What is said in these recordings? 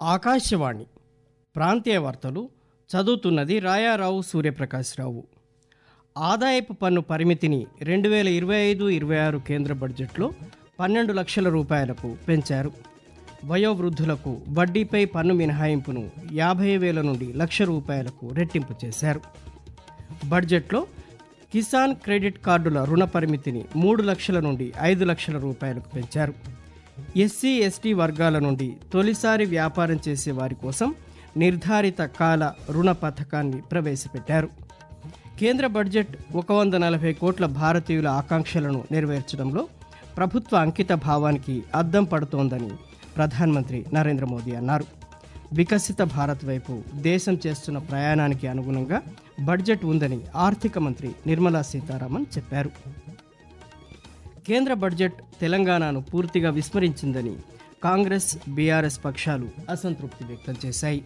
ఆకాశవాణి ప్రాంతీయ వార్తలు చదువుతున్నది రాయారావు సూర్యప్రకాశ్రావు ఆదాయపు పన్ను పరిమితిని రెండు వేల ఇరవై ఐదు ఇరవై ఆరు కేంద్ర బడ్జెట్లో పన్నెండు లక్షల రూపాయలకు పెంచారు వయోవృద్ధులకు వడ్డీపై పన్ను మినహాయింపును యాభై వేల నుండి లక్ష రూపాయలకు రెట్టింపు చేశారు బడ్జెట్లో కిసాన్ క్రెడిట్ కార్డుల రుణ పరిమితిని మూడు లక్షల నుండి ఐదు లక్షల రూపాయలకు పెంచారు ఎస్సీ ఎస్టీ వర్గాల నుండి తొలిసారి వ్యాపారం చేసే వారి కోసం నిర్ధారిత కాల రుణ పథకాన్ని ప్రవేశపెట్టారు కేంద్ర బడ్జెట్ ఒక వంద నలభై కోట్ల భారతీయుల ఆకాంక్షలను నెరవేర్చడంలో ప్రభుత్వ అంకిత భావానికి అద్దం పడుతోందని ప్రధానమంత్రి నరేంద్ర మోదీ అన్నారు వికసిత భారత్ వైపు దేశం చేస్తున్న ప్రయాణానికి అనుగుణంగా బడ్జెట్ ఉందని ఆర్థిక మంత్రి నిర్మలా సీతారామన్ చెప్పారు కేంద్ర బడ్జెట్ తెలంగాణను పూర్తిగా విస్మరించిందని కాంగ్రెస్ బీఆర్ఎస్ పక్షాలు అసంతృప్తి వ్యక్తం చేశాయి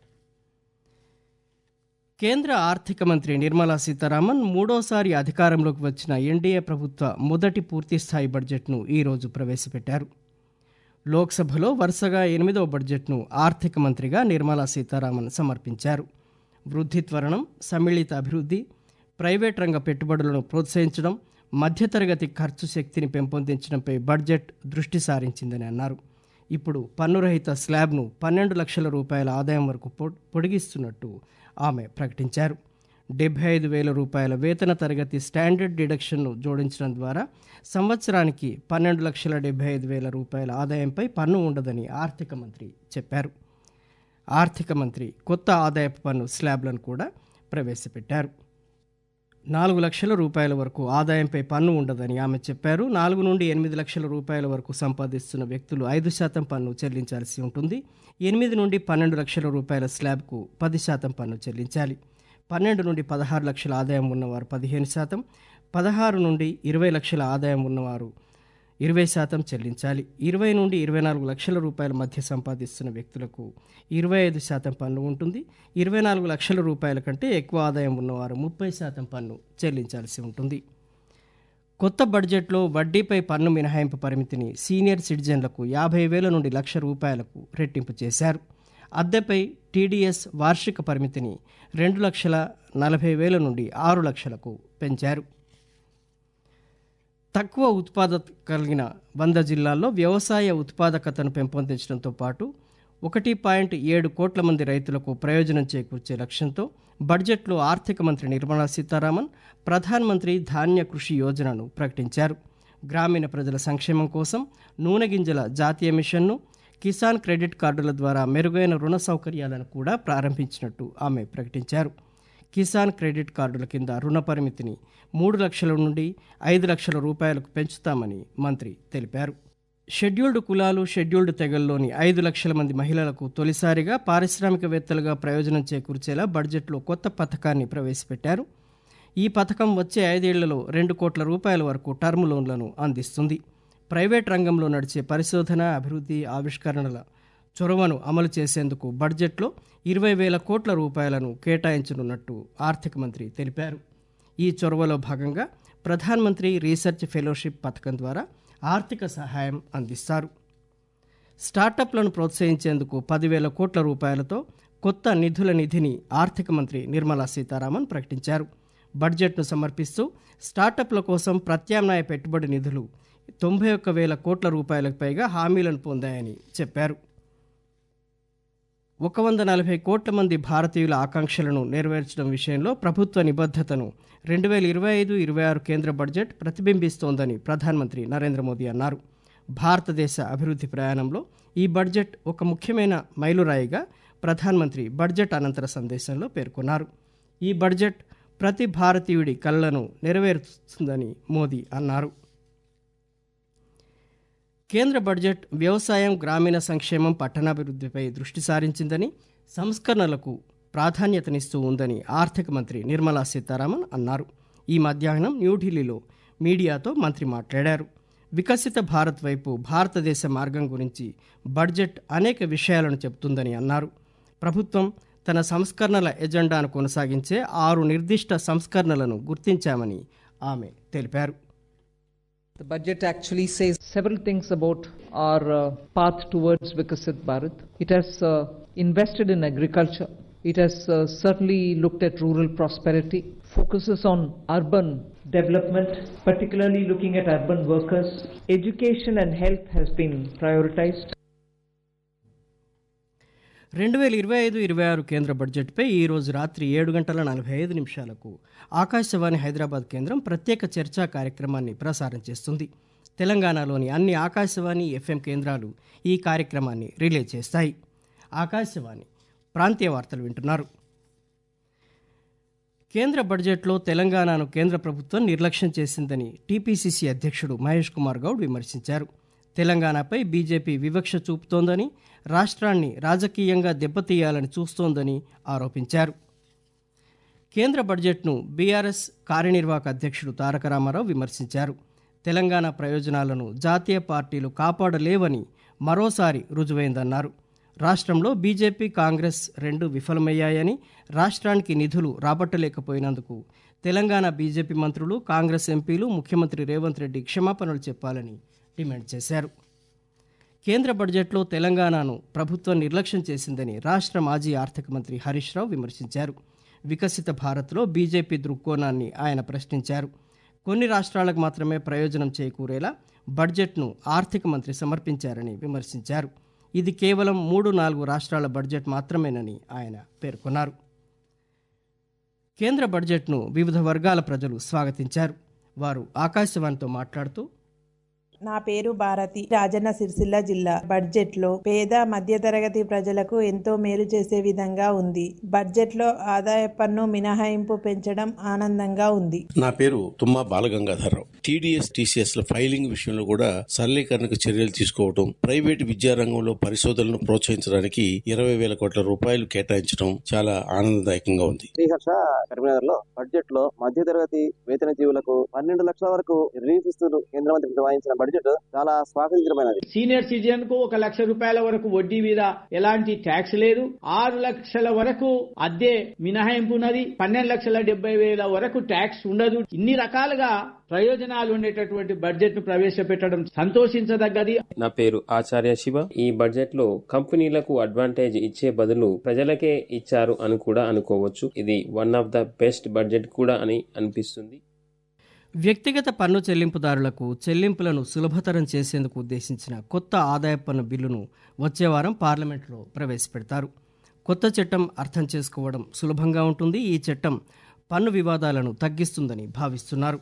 కేంద్ర ఆర్థిక మంత్రి నిర్మలా సీతారామన్ మూడోసారి అధికారంలోకి వచ్చిన ఎన్డీఏ ప్రభుత్వ మొదటి పూర్తిస్థాయి బడ్జెట్ను ఈరోజు ప్రవేశపెట్టారు లోక్సభలో వరుసగా ఎనిమిదవ బడ్జెట్ను ఆర్థిక మంత్రిగా నిర్మలా సీతారామన్ సమర్పించారు వృద్ధి త్వరణం సమ్మిళిత అభివృద్ధి ప్రైవేట్ రంగ పెట్టుబడులను ప్రోత్సహించడం మధ్యతరగతి ఖర్చు శక్తిని పెంపొందించడంపై బడ్జెట్ దృష్టి సారించిందని అన్నారు ఇప్పుడు పన్నురహిత స్లాబ్ను పన్నెండు లక్షల రూపాయల ఆదాయం వరకు పొ- పొడిగిస్తున్నట్టు ఆమె ప్రకటించారు డెబ్బై ఐదు వేల రూపాయల వేతన తరగతి స్టాండర్డ్ డిడక్షన్ను జోడించడం ద్వారా సంవత్సరానికి పన్నెండు లక్షల డెబ్బై ఐదు వేల రూపాయల ఆదాయంపై పన్ను ఉండదని ఆర్థిక మంత్రి చెప్పారు ఆర్థిక మంత్రి కొత్త ఆదాయపు పన్ను స్లాబ్లను కూడా ప్రవేశపెట్టారు నాలుగు లక్షల రూపాయల వరకు ఆదాయంపై పన్ను ఉండదని ఆమె చెప్పారు నాలుగు నుండి ఎనిమిది లక్షల రూపాయల వరకు సంపాదిస్తున్న వ్యక్తులు ఐదు శాతం పన్ను చెల్లించాల్సి ఉంటుంది ఎనిమిది నుండి పన్నెండు లక్షల రూపాయల స్లాబ్కు పది శాతం పన్ను చెల్లించాలి పన్నెండు నుండి పదహారు లక్షల ఆదాయం ఉన్నవారు పదిహేను శాతం పదహారు నుండి ఇరవై లక్షల ఆదాయం ఉన్నవారు ఇరవై శాతం చెల్లించాలి ఇరవై నుండి ఇరవై నాలుగు లక్షల రూపాయల మధ్య సంపాదిస్తున్న వ్యక్తులకు ఇరవై ఐదు శాతం పన్ను ఉంటుంది ఇరవై నాలుగు లక్షల రూపాయల కంటే ఎక్కువ ఆదాయం ఉన్నవారు ముప్పై శాతం పన్ను చెల్లించాల్సి ఉంటుంది కొత్త బడ్జెట్లో వడ్డీపై పన్ను మినహాయింపు పరిమితిని సీనియర్ సిటిజన్లకు యాభై వేల నుండి లక్ష రూపాయలకు రెట్టింపు చేశారు అద్దెపై టీడీఎస్ వార్షిక పరిమితిని రెండు లక్షల నలభై వేల నుండి ఆరు లక్షలకు పెంచారు తక్కువ ఉత్పాదక కలిగిన వంద జిల్లాల్లో వ్యవసాయ ఉత్పాదకతను పెంపొందించడంతో పాటు ఒకటి పాయింట్ ఏడు కోట్ల మంది రైతులకు ప్రయోజనం చేకూర్చే లక్ష్యంతో బడ్జెట్లో ఆర్థిక మంత్రి నిర్మలా సీతారామన్ ప్రధాన్ మంత్రి ధాన్య కృషి యోజనను ప్రకటించారు గ్రామీణ ప్రజల సంక్షేమం కోసం నూనె గింజల జాతీయ మిషన్ను కిసాన్ క్రెడిట్ కార్డుల ద్వారా మెరుగైన రుణ సౌకర్యాలను కూడా ప్రారంభించినట్టు ఆమె ప్రకటించారు కిసాన్ క్రెడిట్ కార్డుల కింద రుణ పరిమితిని మూడు లక్షల నుండి ఐదు లక్షల రూపాయలకు పెంచుతామని మంత్రి తెలిపారు షెడ్యూల్డ్ కులాలు షెడ్యూల్డ్ తెగల్లోని ఐదు లక్షల మంది మహిళలకు తొలిసారిగా పారిశ్రామికవేత్తలుగా ప్రయోజనం చేకూర్చేలా బడ్జెట్లో కొత్త పథకాన్ని ప్రవేశపెట్టారు ఈ పథకం వచ్చే ఐదేళ్లలో రెండు కోట్ల రూపాయల వరకు టర్మ్ లోన్లను అందిస్తుంది ప్రైవేట్ రంగంలో నడిచే పరిశోధన అభివృద్ధి ఆవిష్కరణల చొరవను అమలు చేసేందుకు బడ్జెట్లో ఇరవై వేల కోట్ల రూపాయలను కేటాయించనున్నట్టు ఆర్థిక మంత్రి తెలిపారు ఈ చొరవలో భాగంగా ప్రధాన్ మంత్రి రీసెర్చ్ ఫెలోషిప్ పథకం ద్వారా ఆర్థిక సహాయం అందిస్తారు స్టార్టప్లను ప్రోత్సహించేందుకు పదివేల కోట్ల రూపాయలతో కొత్త నిధుల నిధిని ఆర్థిక మంత్రి నిర్మలా సీతారామన్ ప్రకటించారు బడ్జెట్ను సమర్పిస్తూ స్టార్టప్ల కోసం ప్రత్యామ్నాయ పెట్టుబడి నిధులు తొంభై ఒక్క వేల కోట్ల రూపాయలకు పైగా హామీలను పొందాయని చెప్పారు ఒక వంద నలభై కోట్ల మంది భారతీయుల ఆకాంక్షలను నెరవేర్చడం విషయంలో ప్రభుత్వ నిబద్ధతను రెండు వేల ఇరవై ఐదు ఇరవై ఆరు కేంద్ర బడ్జెట్ ప్రతిబింబిస్తోందని ప్రధానమంత్రి నరేంద్ర మోదీ అన్నారు భారతదేశ అభివృద్ధి ప్రయాణంలో ఈ బడ్జెట్ ఒక ముఖ్యమైన మైలురాయిగా ప్రధానమంత్రి బడ్జెట్ అనంతర సందేశంలో పేర్కొన్నారు ఈ బడ్జెట్ ప్రతి భారతీయుడి కలలను నెరవేరుస్తుందని మోదీ అన్నారు కేంద్ర బడ్జెట్ వ్యవసాయం గ్రామీణ సంక్షేమం పట్టణాభివృద్ధిపై దృష్టి సారించిందని సంస్కరణలకు ప్రాధాన్యతనిస్తూ ఉందని ఆర్థిక మంత్రి నిర్మలా సీతారామన్ అన్నారు ఈ మధ్యాహ్నం న్యూఢిల్లీలో మీడియాతో మంత్రి మాట్లాడారు వికసిత భారత్ వైపు భారతదేశ మార్గం గురించి బడ్జెట్ అనేక విషయాలను చెబుతుందని అన్నారు ప్రభుత్వం తన సంస్కరణల ఎజెండాను కొనసాగించే ఆరు నిర్దిష్ట సంస్కరణలను గుర్తించామని ఆమె తెలిపారు The budget actually says several things about our uh, path towards Vikasit Bharat. It has uh, invested in agriculture. It has uh, certainly looked at rural prosperity, focuses on urban development, particularly looking at urban workers. Education and health has been prioritized. రెండు వేల ఇరవై ఐదు ఇరవై ఆరు కేంద్ర బడ్జెట్పై ఈరోజు రాత్రి ఏడు గంటల నలభై ఐదు నిమిషాలకు ఆకాశవాణి హైదరాబాద్ కేంద్రం ప్రత్యేక చర్చా కార్యక్రమాన్ని ప్రసారం చేస్తుంది తెలంగాణలోని అన్ని ఆకాశవాణి ఎఫ్ఎం కేంద్రాలు ఈ కార్యక్రమాన్ని రిలే చేస్తాయి ఆకాశవాణి ప్రాంతీయ వార్తలు వింటున్నారు కేంద్ర బడ్జెట్లో తెలంగాణను కేంద్ర ప్రభుత్వం నిర్లక్ష్యం చేసిందని టీపీసీసీ అధ్యక్షుడు మహేష్ కుమార్ గౌడ్ విమర్శించారు తెలంగాణపై బీజేపీ వివక్ష చూపుతోందని రాష్ట్రాన్ని రాజకీయంగా దెబ్బతీయాలని చూస్తోందని ఆరోపించారు కేంద్ర బడ్జెట్ను బీఆర్ఎస్ కార్యనిర్వాహక అధ్యక్షుడు తారక రామారావు విమర్శించారు తెలంగాణ ప్రయోజనాలను జాతీయ పార్టీలు కాపాడలేవని మరోసారి రుజువైందన్నారు రాష్ట్రంలో బీజేపీ కాంగ్రెస్ రెండు విఫలమయ్యాయని రాష్ట్రానికి నిధులు రాబట్టలేకపోయినందుకు తెలంగాణ బీజేపీ మంత్రులు కాంగ్రెస్ ఎంపీలు ముఖ్యమంత్రి రేవంత్ రెడ్డి క్షమాపణలు చెప్పాలని డిమాండ్ చేశారు కేంద్ర బడ్జెట్లో తెలంగాణను ప్రభుత్వం నిర్లక్ష్యం చేసిందని రాష్ట్ర మాజీ ఆర్థిక మంత్రి హరీష్ రావు విమర్శించారు వికసిత భారత్లో బీజేపీ దృక్కోణాన్ని ఆయన ప్రశ్నించారు కొన్ని రాష్ట్రాలకు మాత్రమే ప్రయోజనం చేకూరేలా బడ్జెట్ను ఆర్థిక మంత్రి సమర్పించారని విమర్శించారు ఇది కేవలం మూడు నాలుగు రాష్ట్రాల బడ్జెట్ మాత్రమేనని ఆయన పేర్కొన్నారు కేంద్ర బడ్జెట్ను వివిధ వర్గాల ప్రజలు స్వాగతించారు వారు ఆకాశవాణితో మాట్లాడుతూ నా పేరు భారతి రాజన్న సిరిసిల్ల జిల్లా బడ్జెట్ లో పేద మధ్యతరగతి ప్రజలకు ఎంతో మేలు చేసే విధంగా ఉంది బడ్జెట్ లో ఆదాయ పన్ను మినహాయింపు పెంచడం ఆనందంగా ఉంది నా పేరు తుమ్మా బాలగంగాధరరావు టీడీఎస్ టీసీఎస్ ల ఫైలింగ్ విషయంలో కూడా సరళీకరణకు చర్యలు తీసుకోవడం ప్రైవేటు విద్యారంగంలో పరిశోధనను ప్రోత్సహించడానికి ఇరవై వేల కోట్ల రూపాయలు కేటాయించడం చాలా ఆనందదాయకంగా ఉంది శ్రీహర్ష కరీంనగర్ లో బడ్జెట్ లో మధ్య తరగతి వేతన జీవులకు పన్నెండు లక్షల వరకు రిలీఫ్ ఇస్తూ కేంద్ర మంత్రి వాయించిన బడ్జెట్ చాలా స్వాగతించమైనది సీనియర్ సిటిజన్ కు ఒక లక్ష రూపాయల వరకు వడ్డీ మీద ఎలాంటి ట్యాక్స్ లేదు ఆరు లక్షల వరకు అద్దె మినహాయింపు ఉన్నది పన్నెండు లక్షల డెబ్బై వేల వరకు ట్యాక్స్ ఉండదు ఇన్ని రకాలుగా ప్రయోజనాలు ఉండేటటువంటి బడ్జెట్ ను ప్రవేశపెట్టడం సంతోషించదగ్గది నా పేరు ఆచార్య శివ ఈ బడ్జెట్ లో కంపెనీలకు అడ్వాంటేజ్ ఇచ్చే బదులు ప్రజలకే ఇచ్చారు అని కూడా అనుకోవచ్చు ఇది one of the best budget కూడా అని అనిపిస్తుంది వ్యక్తిగత పన్ను చెల్లింపుదారులకు చెల్లింపులను సులభతరం చేసేందుకు ఉద్దేశించిన కొత్త ఆదాయ పన్ను బిల్లును వచ్చే వారం పార్లమెంట్లో ప్రవేశపెడతారు కొత్త చట్టం అర్థం చేసుకోవడం సులభంగా ఉంటుంది ఈ చట్టం పన్ను వివాదాలను తగ్గిస్తుందని భావిస్తున్నారు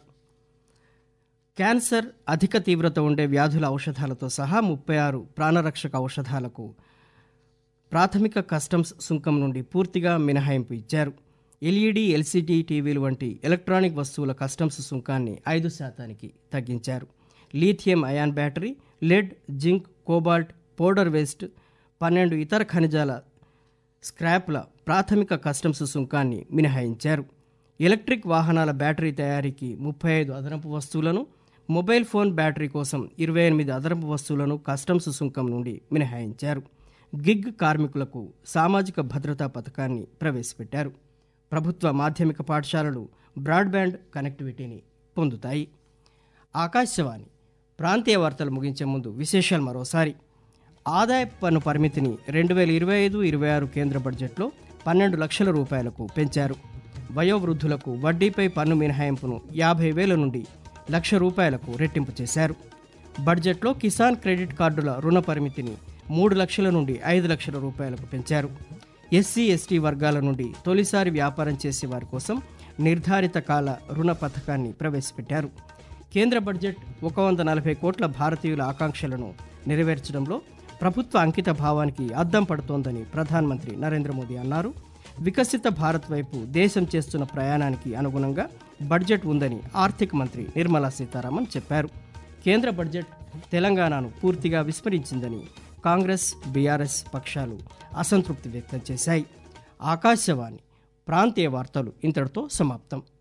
క్యాన్సర్ అధిక తీవ్రత ఉండే వ్యాధుల ఔషధాలతో సహా ముప్పై ఆరు ప్రాణరక్షక ఔషధాలకు ప్రాథమిక కస్టమ్స్ సుంకం నుండి పూర్తిగా మినహాయింపు ఇచ్చారు ఎల్ఈడి ఎల్సిడి టీవీలు వంటి ఎలక్ట్రానిక్ వస్తువుల కస్టమ్స్ సుంకాన్ని ఐదు శాతానికి తగ్గించారు lithium ion battery lead zinc cobalt powder waste పన్నెండు ఇతర ఖనిజాల స్క్రాప్ల ప్రాథమిక కస్టమ్స్ సుంకాన్ని మినహాయించారు ఎలక్ట్రిక్ వాహనాల బ్యాటరీ తయారీకి ముప్పై ఐదు అదనపు వస్తువులను మొబైల్ ఫోన్ బ్యాటరీ కోసం ఇరవై ఎనిమిది అదనపు వస్తువులను కస్టమ్స్ సుంకం నుండి మినహాయించారు గిగ్ కార్మికులకు సామాజిక భద్రతా పథకాన్ని ప్రవేశపెట్టారు ప్రభుత్వ మాధ్యమిక పాఠశాలలు బ్రాడ్బ్యాండ్ కనెక్టివిటీని పొందుతాయి ఆకాశవాణి ప్రాంతీయ వార్తలు ముగించే ముందు విశేషాలు మరోసారి ఆదాయ పన్ను పరిమితిని రెండు వేల ఇరవై ఐదు ఇరవై ఆరు కేంద్ర బడ్జెట్లో పన్నెండు లక్షల రూపాయలకు పెంచారు వయోవృద్ధులకు వడ్డీపై పన్ను మినహాయింపును యాభై వేల నుండి లక్ష రూపాయలకు రెట్టింపు చేశారు బడ్జెట్లో కిసాన్ క్రెడిట్ కార్డుల రుణ పరిమితిని మూడు లక్షల నుండి ఐదు లక్షల రూపాయలకు పెంచారు ఎస్సీ ఎస్టీ వర్గాల నుండి తొలిసారి వ్యాపారం చేసే వారి కోసం నిర్ధారిత కాల రుణ పథకాన్ని ప్రవేశపెట్టారు కేంద్ర బడ్జెట్ ఒక వంద నలభై కోట్ల భారతీయుల ఆకాంక్షలను నెరవేర్చడంలో ప్రభుత్వ అంకిత భావానికి అద్దం పడుతోందని ప్రధానమంత్రి నరేంద్ర మోదీ అన్నారు వికసిత భారత్ వైపు దేశం చేస్తున్న ప్రయాణానికి అనుగుణంగా బడ్జెట్ ఉందని ఆర్థిక మంత్రి నిర్మలా సీతారామన్ చెప్పారు కేంద్ర బడ్జెట్ తెలంగాణను పూర్తిగా విస్మరించిందని కాంగ్రెస్ బీఆర్ఎస్ పక్షాలు అసంతృప్తి వ్యక్తం చేశాయి ఆకాశవాణి ప్రాంతీయ వార్తలు ఇంతటితో సమాప్తం